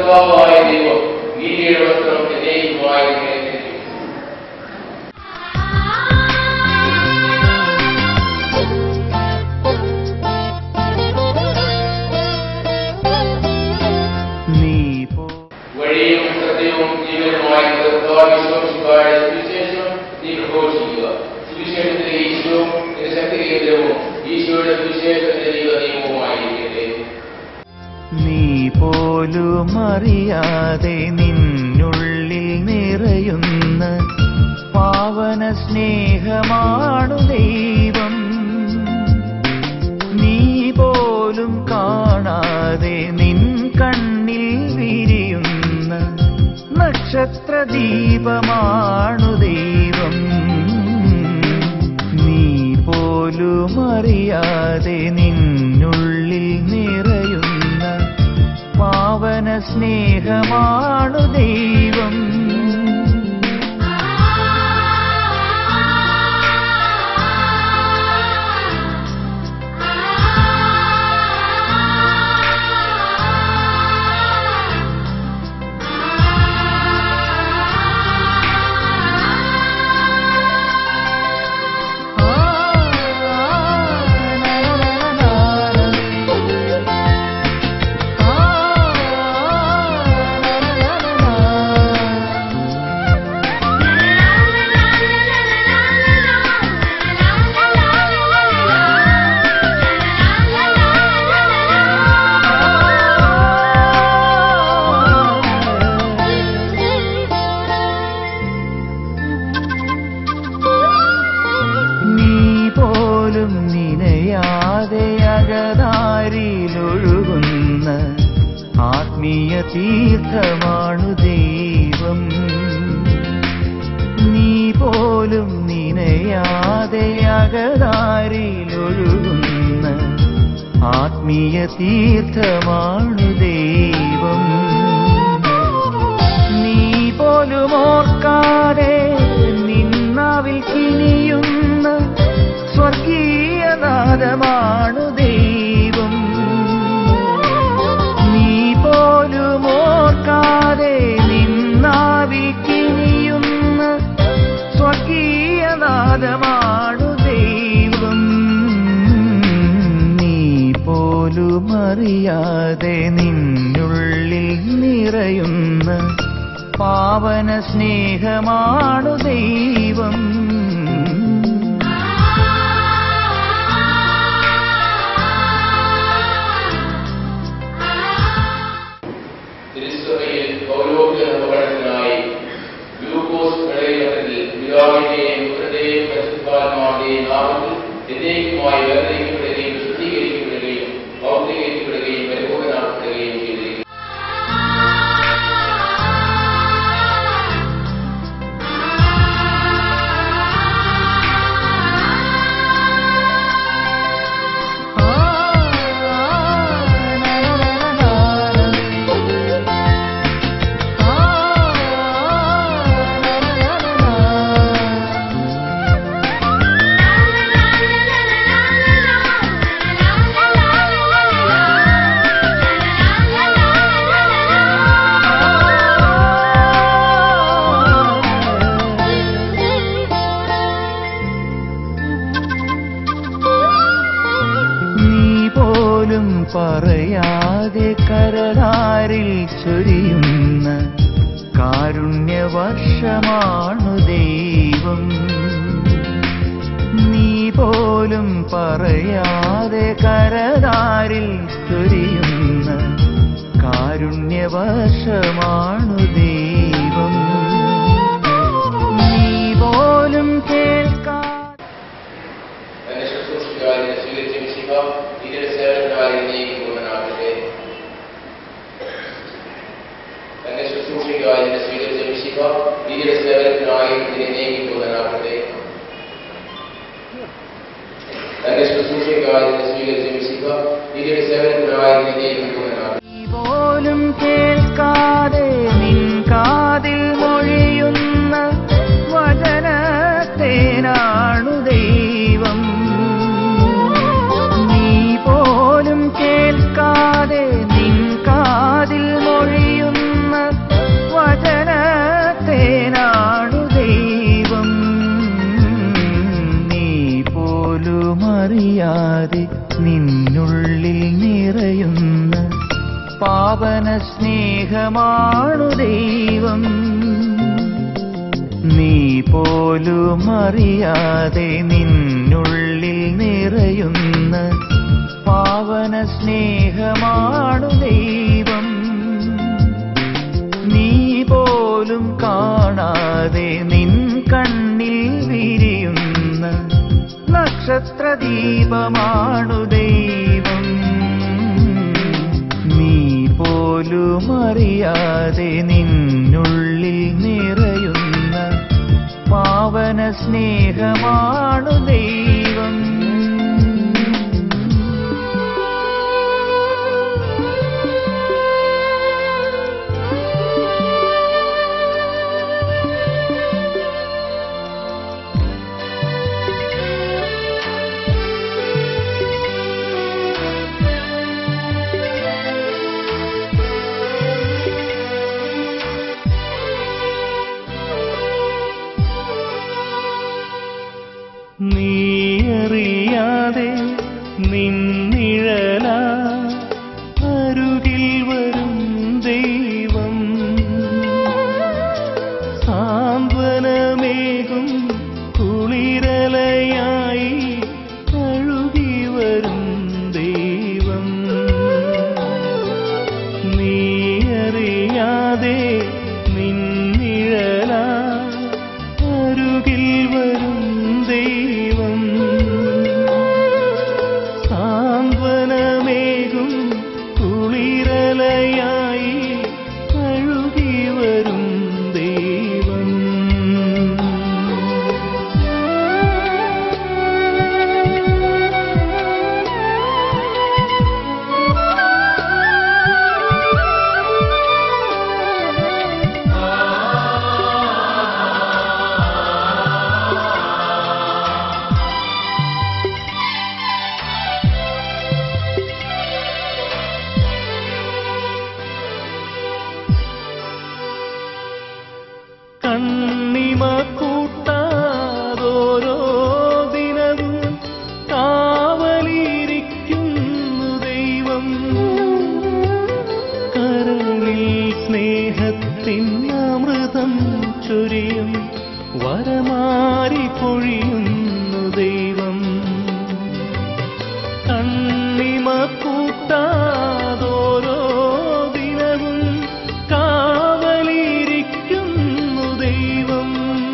കർത്താവായ ദൈവം നീതിയുടെ വസ്ത്രം എന്നേക്കുമായി നിങ്ങളെ ധരിപ്പിക്കും. നീ പോ വഴിയും സത്യവും ജീവനുമായ കർത്താവ് വിശ്വസിക്കാതെ സുവിശേഷം നീ പ്രഘോഷിക്കുക സുവിശേഷത്തിലെ ഈശോ എന്റെ ശക്തി കേന്ദ്രവും ഈശോയുടെ സുവിശേഷത്തിന്റെ ദൈവനിയമവുമായിരിക്കട്ടെ നീ പോലും അറിയാതെ നിന്നുള്ളിൽ നിറയുന്ന പാവന സ്നേഹമാണു ദൈവം നീ പോലും കാണാതെ നിൻ കണ്ണിൽ വിരിയുന്ന നക്ഷത്ര ദീപമാണു ദൈവം നീ പോലും അറിയാതെ നിന്നുള്ളിൽ നിറയുന്ന പാവന സ്നേഹമാണു ദൈവം നീ പോലും നിനയാതെ അകതാരിലൊഴുകുന്ന ആത്മീയ തീർത്ഥമാണു ദൈവം നീ പോലും നിനയാതെ അകതാരിലൊഴുകുന്ന ആത്മീയ തീർത്ഥമാണു ദൈവം നീ പോലും ഓർക്കാതെ നിന്നാവിൽ കിനിയുന്ന സ്വർഗീയനാദമാണു ദൈവം നീ പോലും ഓർക്കാതെ നിന്നാവിൽ കിനിയുന്ന സ്വർഗീയനാദമാണു ദൈവം നീ പോലും അറിയാതെ നിന്നുള്ളിൽ നിറയുന്ന പാവന സ്നേഹമാണു ദൈവം തിരുസഭയിൽ പൗരോഹിക നിർവഹണത്തിനായി ഗ്ലൂക്കോസ് ഇടയിലത്തിൽ പിതാവിന്റെയും പുത്രന്റെയും പരിശുദ്ധാത്മാവിന്റെയും നാമത്തിൽ എന്നേക്കുമായി വേർതിരിക്കപ്പെടുകയും ശുദ്ധീകരിക്കപ്പെടുകയും ഭൗതികരിക്കപ്പെടുകയും പരിപൂർണനാക്കപ്പെടുകയും ചെയ്തിരിക്കുന്നു നീ പോലും പറയാതെ കരളാരിൽ ചൊരിയുന്ന കാരുണ്യവർഷമാണു ദൈവം നീ പോലും പറയാതെ കരതാരിൽ ചൊരിയുന്ന കാരുണ്യവർഷമാണു ദൈവം നീ പോലും കേൾക്കാ തന്നെ ശുശ്രൂഷിക്കാതെ സ്വീകരിച്ച മിശിഹ ഇതിന്റെ സേവനത്തിനായി എന്നേക്കും പൂർണ്ണനാകട്ടെ തന്നെ ശുശ്രൂഷിക്കാതെ സ്വീകരിച്ച മിശിഹ ഇതിന്റെ സേവനത്തിനായി എന്നേക്കും പൂർണ്ണനാകട്ടെ തന്നെ ശുശ്രൂഷിക്കാതെ സ്വീകരിച്ച മിശിഹ ഇതിന്റെ സേവനത്തിനായി എന്നേക്കും പൂർണ്ണനാകട്ടെ നീ പോലും കേൾക്കാതെ നിൻ കാതിൽ മൊഴിയുന്ന വചനത്തേനാണു ദൈവം നീ പോലും കേൾക്കാതെ നിൻ കാതിൽ മൊഴിയുന്ന പാവന സ്നേഹമാണു ദൈവം നീ പോലും അറിയാതെ നിന്നുള്ളിൽ നിറയുന്ന പാവന സ്നേഹമാണു ദൈവം നീ പോലും കാണാതെ നിൻ കണ്ണിൽ വിരിയുന്ന നക്ഷത്രദീപമാണു ദൈവം നീ പോലും അറിയാതെ നിന്നുള്ളിൽ നിറയുന്ന പാവന സ്നേഹമാണു ദൈവം നീയറിയാതെ നിന്നിഴല അരുകിൽ വരും ദൈവം സാന്ത്വനമേകും കുളിരലയായി അഴുകി വരും ദൈവം നീയറിയാതെ നിന്നിഴല അരുകിൽ വരും ദൈവം സാന്ത്വനമേകും കുളിരലയായി അഴുകി വരും ദൈവം കണ്ണിമ കൂട്ടാതോരോ ദിനവും കാവലിരിക്കുന്നു ദൈവം കരളിൽ സ്നേഹത്തിൻ അമൃതം ചൊരിയും വരമാരി പൊഴിയുന്നു ദൈവം കണ്ണിമ കൂട്ടാതോരോ ദിനവും കാവലിരിക്കുന്നു ദൈവം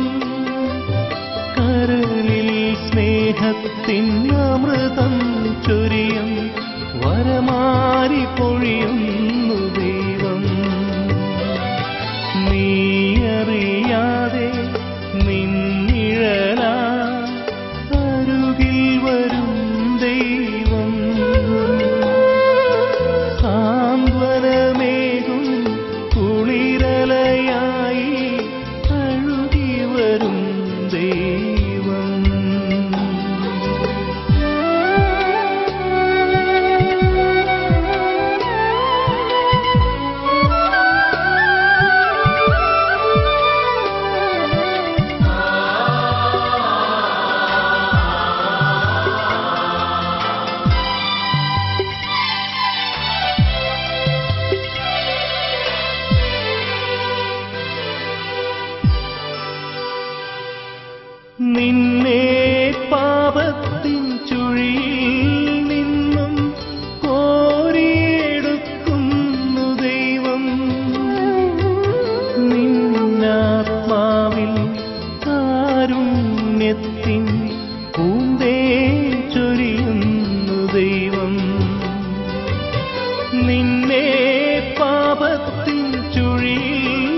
കരളിൽ സ്നേഹത്തിൻ അമൃതം ചൊരിയും വരമാരി പൊഴിയുന്നു ദൈവം നീയറിയാതെ നിന്നിഴല അരുകിൽ വരും ദൈവം സാന്ത്വനമേകും കുളിരലയായി അഴുകി വരും ദൈവം നിന്നെ പാപത്തിൻ ചുഴിയിൽ നിന്നും കോരിയെടുക്കുന്നു ദൈവം നിന്നാത്മാവിൽ കാരുണ്യത്തിൻ പൂന്തേ ചൊരിയുന്നു ദൈവം നിന്നെ പാപത്തിൻ ചുഴിയിൽ